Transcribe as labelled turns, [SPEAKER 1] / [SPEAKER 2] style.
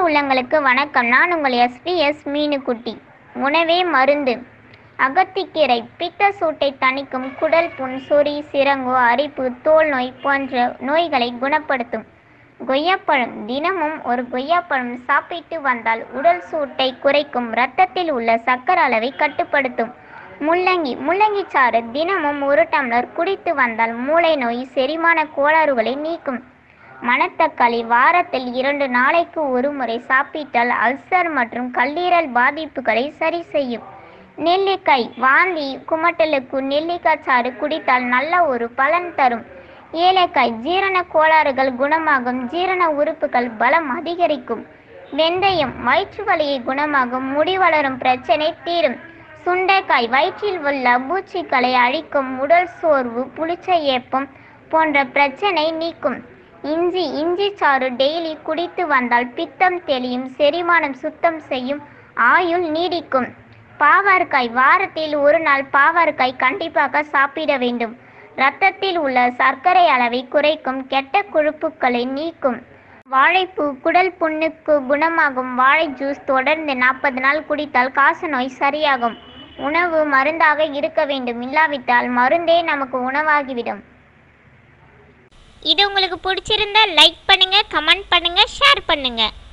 [SPEAKER 1] உள்ளங்களுக்கு வணக்கம் நான் உங்கள் எஸ்பிஎஸ் மீனுக்குட்டி உணவே மருந்து அகத்திக்கீரை பித்த சூட்டை தணிக்கும் குடல் புண் சொறி சிரங்கு அரிப்பு தோல் நோய் போன்ற நோய்களை குணப்படுத்தும் கொய்யாப்பழம் தினமும் ஒரு கொய்யாப்பழம் சாப்பிட்டு வந்தால் உடல் சூட்டை குறைக்கும் இரத்தத்தில் உள்ள சர்க்கரை அளவை கட்டுப்படுத்தும் முள்ளங்கி முள்ளங்கி சாறு தினமும் ஒரு டம்ளர் குடித்து வந்தால் மூளை நோய் செரிமான கோளாறுகளை நீக்கும் மணத்தக்காளி வாரத்தில் இரண்டு நாளைக்கு ஒரு முறை சாப்பிட்டால் அல்சர் மற்றும் கல்லீரல் பாதிப்புகளை சரி செய்யும் நெல்லிக்காய் வாந்தி குமட்டலுக்கு நெல்லிக்காய் சாறு குடித்தால் நல்ல ஒரு பலன் தரும் ஏலக்காய் ஜீரண கோளாறுகள் குணமாகும் ஜீரண உறுப்புகள் பலம் அதிகரிக்கும் வெந்தயம் வயிற்று வலியை குணமாகும் முடி வளரும் பிரச்சனை தீரும் சுண்டைக்காய் வயிற்றில் உள்ள பூச்சிகளை அழிக்கும் உடல் சோர்வு புளிச்ச ஏப்பம் போன்ற பிரச்சனை நீக்கும் இஞ்சி இஞ்சி சாறு டெய்லி குடித்து வந்தால் பித்தம் தெளியும் செரிமானம் சுத்தம் செய்யும் ஆயுள் நீடிக்கும் பாவற்காய் வாரத்தில் ஒரு நாள் பாவற்காய் கண்டிப்பாக சாப்பிட வேண்டும் இரத்தத்தில் உள்ள சர்க்கரை அளவை குறைக்கும் கெட்ட கொழுப்புக்களை நீக்கும் வாழைப்பூ குடல் புண்ணுக்கு குணமாகும் வாழை ஜூஸ் தொடர்ந்து நாற்பது நாள் குடித்தால் காசநோய் சரியாகும் உணவு மருந்தாக இருக்க வேண்டும் இல்லாவிட்டால் மருந்தே நமக்கு உணவாகிவிடும்
[SPEAKER 2] இது உங்களுக்கு பிடிச்சிருந்தா லைக் பண்ணுங்க கமெண்ட் பண்ணுங்க ஷேர் பண்ணுங்க